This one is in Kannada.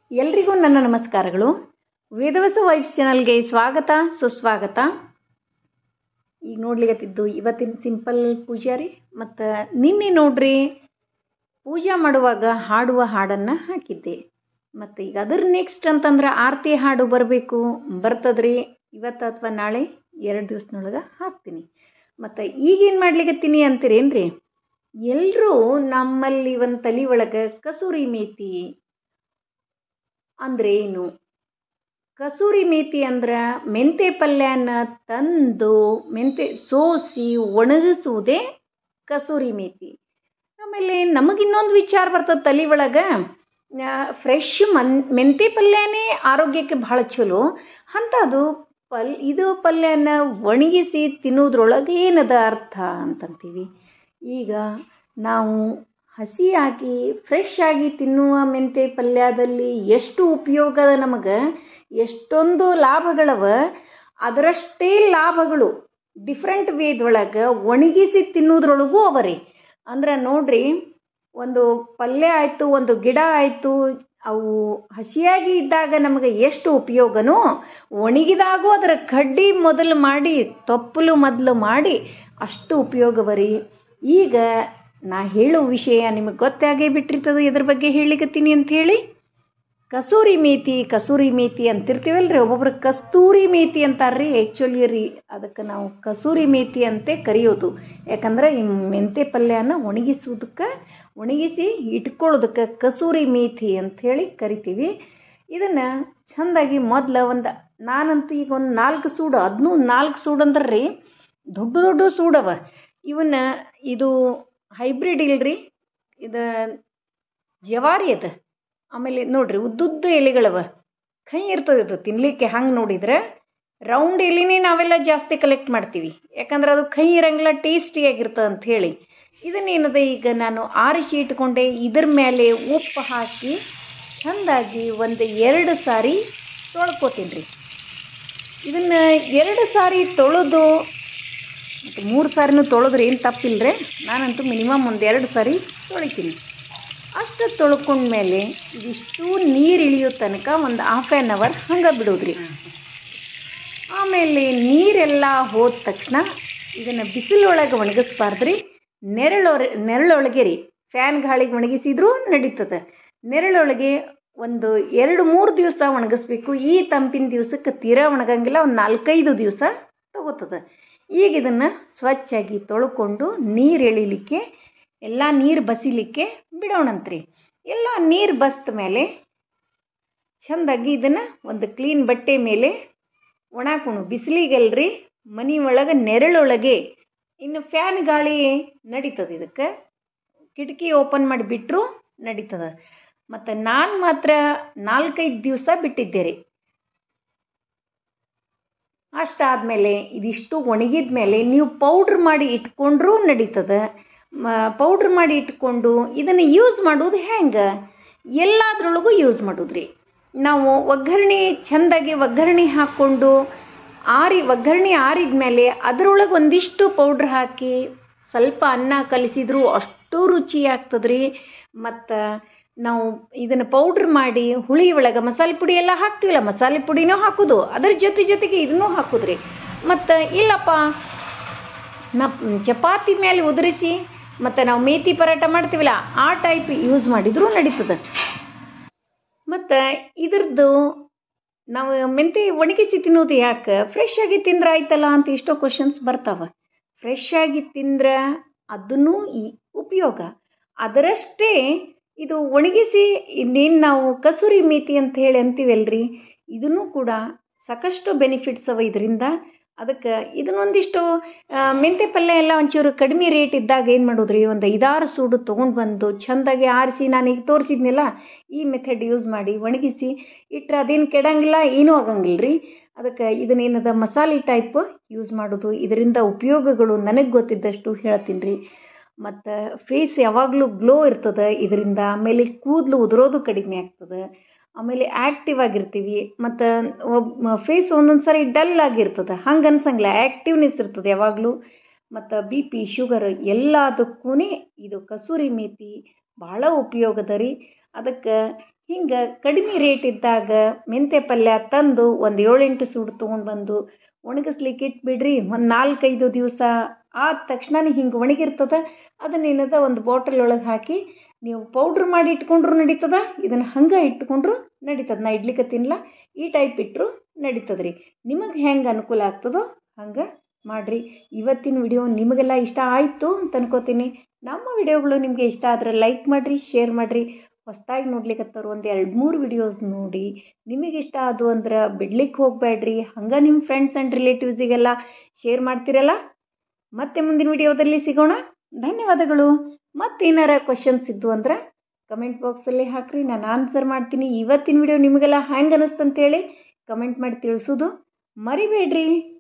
ಎಲ್ರಿಗೂ ನನ್ನ ನಮಸ್ಕಾರಗಳು ವೇದವಸ ವೈಬ್ಸ್ ಚಾನಲ್ಗೆ ಸ್ವಾಗತ ಸುಸ್ವಾಗತ ಈಗ ನೋಡ್ಲಿಕತ್ತಿದ್ದು ಇವತ್ತಿನ ಸಿಂಪಲ್ ಪೂಜಾ ರೀ ಮತ್ತು ನಿನ್ನೆ ನೋಡ್ರಿ ಪೂಜಾ ಮಾಡುವಾಗ ಹಾಡುವ ಹಾಡನ್ನು ಹಾಕಿದ್ದೆ ಮತ್ತು ಈಗ ಅದ್ರ ನೆಕ್ಸ್ಟ್ ಅಂತಂದ್ರೆ ಆರತಿ ಹಾಡು ಬರಬೇಕು ಬರ್ತದ್ರಿ ಇವತ್ತು ಅಥವಾ ನಾಳೆ ಎರಡು ದಿವ್ಸದೊಳಗೆ ಹಾಕ್ತೀನಿ ಮತ್ತು ಈಗೇನು ಮಾಡ್ಲಿಕತ್ತೀನಿ ಅಂತೀರೇನ್ರಿ ಎಲ್ಲರೂ ನಮ್ಮಲ್ಲಿ ಒಂದು ತಲೆ ಒಳಗೆ ಕಸೂರಿ ಮೇತಿ ಅಂದ್ರೆ ಏನು ಕಸೂರಿ ಮೇತಿ ಅಂದ್ರೆ ಮೆಂತೆ ಪಲ್ಯನ ತಂದು ಮೆಂತೆ ಸೋಸಿ ಒಣಗಿಸುವುದೇ ಕಸೂರಿ ಮೇತಿ ಆಮೇಲೆ ನಮಗಿನ್ನೊಂದು ವಿಚಾರ ಬರ್ತದೆ ತಲೆ ಒಳಗೆ ಫ್ರೆಶ್ ಮನ್ ಮೆಂತೆ ಪಲ್ಯನೇ ಆರೋಗ್ಯಕ್ಕೆ ಭಾಳ ಚಲೋ ಅಂಥದ್ದು ಪಲ್ ಇದು ಪಲ್ಯನ ಒಣಗಿಸಿ ತಿನ್ನೋದ್ರೊಳಗೆ ಏನದ ಅರ್ಥ ಅಂತಂತೀವಿ ಈಗ ನಾವು ಹಸಿಯಾಗಿ ಫ್ರೆಶ್ ಆಗಿ ತಿನ್ನುವ ಮೆಂತೆ ಪಲ್ಯದಲ್ಲಿ ಎಷ್ಟು ಉಪಯೋಗದ ನಮಗೆ ಎಷ್ಟೊಂದು ಲಾಭಗಳವ ಅದರಷ್ಟೇ ಲಾಭಗಳು ಡಿಫ್ರೆಂಟ್ ವೇದೊಳಗೆ ಒಣಗಿಸಿ ತಿನ್ನೋದ್ರೊಳಗೂ ಅವರಿ ಅಂದ್ರೆ ನೋಡ್ರಿ ಒಂದು ಪಲ್ಯ ಆಯಿತು ಒಂದು ಗಿಡ ಆಯಿತು ಅವು ಹಸಿಯಾಗಿ ಇದ್ದಾಗ ನಮಗೆ ಎಷ್ಟು ಉಪಯೋಗನೋ ಒಣಗಿದಾಗೂ ಅದರ ಕಡ್ಡಿ ಮೊದಲು ಮಾಡಿ ತೊಪ್ಪಲು ಮೊದಲು ಮಾಡಿ ಅಷ್ಟು ಉಪಯೋಗವರಿ ಈಗ ನಾ ಹೇಳೋ ವಿಷಯ ನಿಮಗೆ ಗೊತ್ತಾಗೇ ಬಿಟ್ಟಿರ್ತದೆ ಇದ್ರ ಬಗ್ಗೆ ಹೇಳಿಕತ್ತೀನಿ ಅಂಥೇಳಿ ಕಸೂರಿ ಮೇತಿ ಕಸೂರಿ ಮೇತಿ ಅಂತಿರ್ತೀವಲ್ರಿ ಒಬ್ಬೊಬ್ರು ಕಸ್ತೂರಿ ಮೇತಿ ಅಂತಾರ್ರಿ ಆ್ಯಕ್ಚುಲಿ ರೀ ಅದಕ್ಕೆ ನಾವು ಕಸೂರಿ ಮೇತಿ ಅಂತೆ ಕರೆಯೋದು ಯಾಕಂದ್ರೆ ಈ ಮೆಂತೆ ಪಲ್ಯನ ಒಣಗಿಸೋದಕ್ಕೆ ಒಣಗಿಸಿ ಇಟ್ಕೊಳ್ಳೋದಕ್ಕೆ ಕಸೂರಿ ಮೇಥಿ ಅಂಥೇಳಿ ಕರಿತೀವಿ ಇದನ್ನು ಚೆಂದಾಗಿ ಮೊದಲು ಒಂದು ನಾನಂತೂ ಈಗ ಒಂದು ನಾಲ್ಕು ಸೂಡು ಅದನ್ನೂ ನಾಲ್ಕು ಸೂಡು ಅಂದ್ರೆ ರೀ ದೊಡ್ಡ ದೊಡ್ಡ ಸೂಡವ ಇವನ್ನ ಇದು ಹೈಬ್ರಿಡ್ ಇಲ್ರಿ ಇದು ಜವಾರಿ ಅದ ಆಮೇಲೆ ನೋಡ್ರಿ ಉದ್ದುದ್ದ ಎಲೆಗಳವ ಕೈ ಇರ್ತದೆ ಇದು ತಿನ್ನಲಿಕ್ಕೆ ಹಂಗೆ ನೋಡಿದ್ರೆ ರೌಂಡ್ ಎಲೆನೇ ನಾವೆಲ್ಲ ಜಾಸ್ತಿ ಕಲೆಕ್ಟ್ ಮಾಡ್ತೀವಿ ಯಾಕಂದ್ರೆ ಅದು ಕೈ ಇರಂಗಿಲ್ಲ ಟೇಸ್ಟಿಯಾಗಿರ್ತದೆ ಅಂತ ಹೇಳಿ ಇದನ್ನೇನದ ಈಗ ನಾನು ಆರಿಸಿ ಇಟ್ಕೊಂಡೆ ಇದ್ರ ಮೇಲೆ ಉಪ್ಪು ಹಾಕಿ ಚೆಂದಾಗಿ ಒಂದು ಎರಡು ಸಾರಿ ತೊಳ್ಕೊತೀನಿ ರೀ ಇದನ್ನು ಎರಡು ಸಾರಿ ತೊಳೆದು ಮತ್ತು ಮೂರು ಸಾರಿನೂ ತೊಳೆದ್ರೆ ಏನು ತಪ್ಪಿಲ್ಲರೆ ನಾನಂತೂ ಮಿನಿಮಮ್ ಒಂದು ಎರಡು ಸಾರಿ ತೊಳಿತೀನಿ ಅಷ್ಟು ತೊಳ್ಕೊಂಡ್ಮೇಲೆ ಇದಿಷ್ಟು ನೀರು ಇಳಿಯೋ ತನಕ ಒಂದು ಹಾಫ್ ಆ್ಯನ್ ಅವರ್ ಹಂಗೆ ಬಿಡೋದ್ರಿ ಆಮೇಲೆ ನೀರೆಲ್ಲ ಹೋದ ತಕ್ಷಣ ಇದನ್ನು ಬಿಸಿಲೊಳಗೆ ಒಣಗಿಸ್ಬಾರ್ದ್ರಿ ನೆರಳೊರೆ ನೆರಳೊಳಗೆ ರೀ ಫ್ಯಾನ್ ಗಾಳಿಗೆ ಒಣಗಿಸಿದ್ರೂ ನಡೀತದೆ ನೆರಳೊಳಗೆ ಒಂದು ಎರಡು ಮೂರು ದಿವಸ ಒಣಗಿಸ್ಬೇಕು ಈ ತಂಪಿನ ದಿವಸಕ್ಕೆ ತೀರಾ ಒಣಗಂಗಿಲ್ಲ ಒಂದು ನಾಲ್ಕೈದು ದಿವಸ ತಗೋತದೆ ಈಗ ಇದನ್ನು ಸ್ವಚ್ಛಾಗಿ ತೊಳ್ಕೊಂಡು ನೀರು ಎಳಿಲಿಕ್ಕೆ ಎಲ್ಲ ನೀರು ಬಸಿಲಿಕ್ಕೆ ಬಿಡೋಣಂತ್ರಿ ಎಲ್ಲ ನೀರು ಬಸ್ದ ಮೇಲೆ ಚೆಂದಾಗಿ ಇದನ್ನು ಒಂದು ಕ್ಲೀನ್ ಬಟ್ಟೆ ಮೇಲೆ ಒಣಾಕೋಣ ಬಿಸಿಲಿಗಲ್ರಿ ಮನೆ ಒಳಗೆ ನೆರಳೊಳಗೆ ಇನ್ನು ಫ್ಯಾನ್ ಗಾಳಿ ನಡೀತದೆ ಇದಕ್ಕೆ ಕಿಟಕಿ ಓಪನ್ ಮಾಡಿ ಬಿಟ್ಟರು ನಡೀತದೆ ಮತ್ತು ನಾನು ಮಾತ್ರ ನಾಲ್ಕೈದು ದಿವಸ ಬಿಟ್ಟಿದ್ದೆ ರೀ ಅಷ್ಟಾದಮೇಲೆ ಇದಿಷ್ಟು ಒಣಗಿದ ಮೇಲೆ ನೀವು ಪೌಡ್ರ್ ಮಾಡಿ ಇಟ್ಕೊಂಡ್ರೂ ನಡೀತದೆ ಪೌಡ್ರ್ ಮಾಡಿ ಇಟ್ಕೊಂಡು ಇದನ್ನು ಯೂಸ್ ಮಾಡೋದು ಹೆಂಗೆ ಎಲ್ಲದ್ರೊಳಗೂ ಯೂಸ್ ಮಾಡೋದ್ರಿ ನಾವು ಒಗ್ಗರಣೆ ಚೆಂದಾಗಿ ಒಗ್ಗರಣೆ ಹಾಕ್ಕೊಂಡು ಆರಿ ಒಗ್ಗರಣೆ ಆರಿದ ಮೇಲೆ ಅದರೊಳಗೆ ಒಂದಿಷ್ಟು ಪೌಡ್ರ್ ಹಾಕಿ ಸ್ವಲ್ಪ ಅನ್ನ ಕಲಿಸಿದ್ರು ಅಷ್ಟು ರುಚಿ ಆಗ್ತದ್ರಿ ಮತ್ತು ನಾವು ಇದನ್ನು ಪೌಡ್ರ್ ಮಾಡಿ ಹುಳಿ ಒಳಗೆ ಮಸಾಲೆ ಪುಡಿ ಎಲ್ಲ ಹಾಕ್ತೀವಲ್ಲ ಮಸಾಲೆ ಪುಡಿನೂ ಹಾಕೋದು ಅದರ ಜೊತೆ ಜೊತೆಗೆ ಇದನ್ನೂ ಹಾಕೋದ್ರಿ ಮತ್ತು ಇಲ್ಲಪ್ಪ ನ ಚಪಾತಿ ಮೇಲೆ ಉದುರಿಸಿ ಮತ್ತು ನಾವು ಮೇಥಿ ಪರಾಟ ಮಾಡ್ತೀವಲ್ಲ ಆ ಟೈಪ್ ಯೂಸ್ ಮಾಡಿದರೂ ನಡೀತದೆ ಮತ್ತು ಇದ್ರದ್ದು ನಾವು ಮೆಂತೆ ಒಣಗಿಸಿ ತಿನ್ನೋದು ಯಾಕೆ ಫ್ರೆಶ್ ಆಗಿ ತಿಂದ್ರೆ ಆಯ್ತಲ್ಲ ಅಂತ ಎಷ್ಟೋ ಕ್ವಶನ್ಸ್ ಬರ್ತಾವೆ ಫ್ರೆಶ್ ಆಗಿ ತಿಂದ್ರೆ ಅದನ್ನು ಈ ಉಪಯೋಗ ಅದರಷ್ಟೇ ಇದು ಒಣಗಿಸಿ ಇನ್ನೇನು ನಾವು ಕಸೂರಿ ಮೇಥಿ ಅಂತ ಹೇಳಿ ಅಂತೀವಲ್ರಿ ಇದನ್ನು ಕೂಡ ಸಾಕಷ್ಟು ಬೆನಿಫಿಟ್ಸ್ ಅವ ಇದರಿಂದ ಅದಕ್ಕೆ ಇದನ್ನೊಂದಿಷ್ಟು ಮೆಂತೆ ಪಲ್ಯ ಎಲ್ಲ ಒಂಚೂರು ಕಡಿಮೆ ರೇಟ್ ಇದ್ದಾಗ ಏನು ಮಾಡೋದ್ರಿ ಒಂದು ಐದಾರು ಸೂಡು ತೊಗೊಂಡು ಬಂದು ಚೆಂದಾಗಿ ಆರಿಸಿ ನಾನು ಈಗ ತೋರಿಸಿದ್ನಿಲ್ಲ ಈ ಮೆಥಡ್ ಯೂಸ್ ಮಾಡಿ ಒಣಗಿಸಿ ಇಟ್ಟರೆ ಅದೇನು ಕೆಡಂಗಿಲ್ಲ ಏನೂ ಆಗಂಗಿಲ್ಲ ರೀ ಅದಕ್ಕೆ ಇದನ್ನೇನದ ಮಸಾಲೆ ಟೈಪ್ ಯೂಸ್ ಮಾಡೋದು ಇದರಿಂದ ಉಪಯೋಗಗಳು ನನಗೆ ಗೊತ್ತಿದ್ದಷ್ಟು ಹೇಳ್ತೀನಿ ರೀ ಮತ್ತು ಫೇಸ್ ಯಾವಾಗಲೂ ಗ್ಲೋ ಇರ್ತದೆ ಇದರಿಂದ ಆಮೇಲೆ ಕೂದಲು ಉದುರೋದು ಕಡಿಮೆ ಆಗ್ತದೆ ಆಮೇಲೆ ಆ್ಯಕ್ಟಿವ್ ಆಗಿರ್ತೀವಿ ಮತ್ತು ಒಬ್ಬ ಫೇಸ್ ಒಂದೊಂದು ಸಾರಿ ಡಲ್ ಆಗಿರ್ತದೆ ಹಂಗೆ ಅನ್ಸಂಗಿಲ್ಲ ಆ್ಯಕ್ಟಿವ್ನೆಸ್ ಇರ್ತದೆ ಯಾವಾಗಲೂ ಮತ್ತು ಬಿ ಪಿ ಶುಗರ್ ಎಲ್ಲದಕ್ಕೂ ಇದು ಕಸೂರಿ ಮೇಥಿ ಭಾಳ ಉಪಯೋಗದ ರೀ ಅದಕ್ಕೆ ಹಿಂಗೆ ಕಡಿಮೆ ರೇಟ್ ಇದ್ದಾಗ ಮೆಂತ್ಯ ಪಲ್ಯ ತಂದು ಒಂದು ಏಳೆಂಟು ಸೂಡು ತೊಗೊಂಡು ಬಂದು ಒಣಗಿಸ್ಲಿಕ್ಕೆ ಇಟ್ಬಿಡ್ರಿ ಒಂದು ನಾಲ್ಕೈದು ದಿವಸ ಆದ ತಕ್ಷಣನೇ ಹಿಂಗೆ ಒಣಗಿರ್ತದ ಅದನ್ನೇನದ ಒಂದು ಬಾಟಲ್ ಒಳಗೆ ಹಾಕಿ ನೀವು ಪೌಡ್ರ್ ಮಾಡಿ ಇಟ್ಕೊಂಡ್ರು ನಡೀತದ ಇದನ್ನು ಹಂಗೆ ಇಟ್ಕೊಂಡ್ರು ನಡೀತದೆ ನಾ ಇಡ್ಲಿಕ್ಕತ್ತಿನಲ್ಲ ಈ ಟೈಪ್ ಇಟ್ಟರು ನಡೀತದೆ ರೀ ನಿಮಗೆ ಹೆಂಗೆ ಅನುಕೂಲ ಆಗ್ತದೋ ಹಂಗೆ ಮಾಡಿರಿ ಇವತ್ತಿನ ವಿಡಿಯೋ ನಿಮಗೆಲ್ಲ ಇಷ್ಟ ಆಯಿತು ಅಂತ ಅನ್ಕೋತೀನಿ ನಮ್ಮ ವಿಡಿಯೋಗಳು ನಿಮಗೆ ಇಷ್ಟ ಆದರೆ ಲೈಕ್ ಮಾಡಿರಿ ಶೇರ್ ಮಾಡಿರಿ ಹೊಸದಾಗಿ ನೋಡ್ಲಿಕ್ಕತ್ತವ್ರು ಒಂದು ಎರಡು ಮೂರು ವಿಡಿಯೋಸ್ ನೋಡಿ ನಿಮಗೆ ಇಷ್ಟ ಅದು ಅಂದ್ರೆ ಬಿಡ್ಲಿಕ್ಕೆ ಹೋಗಬೇಡ್ರಿ ಹಂಗೆ ನಿಮ್ಮ ಫ್ರೆಂಡ್ಸ್ ಆ್ಯಂಡ್ ರಿಲೇಟಿವ್ಸಿಗೆಲ್ಲ ಶೇರ್ ಮಾಡ್ತೀರಲ್ಲ ಮತ್ತೆ ಮುಂದಿನ ವಿಡಿಯೋದಲ್ಲಿ ಸಿಗೋಣ ಧನ್ಯವಾದಗಳು ಮತ್ತೇನಾರ ಕ್ವಶನ್ಸ್ ಇದ್ದು ಅಂದ್ರೆ ಕಮೆಂಟ್ ಬಾಕ್ಸಲ್ಲಿ ಹಾಕ್ರಿ ನಾನು ಆನ್ಸರ್ ಮಾಡ್ತೀನಿ ಇವತ್ತಿನ ವಿಡಿಯೋ ನಿಮಗೆಲ್ಲ ಹ್ಯಾಂಗೆ ಅನ್ನಿಸ್ತಂತೇಳಿ ಕಮೆಂಟ್ ಮಾಡಿ ತಿಳಿಸೋದು ಮರಿಬೇಡ್ರಿ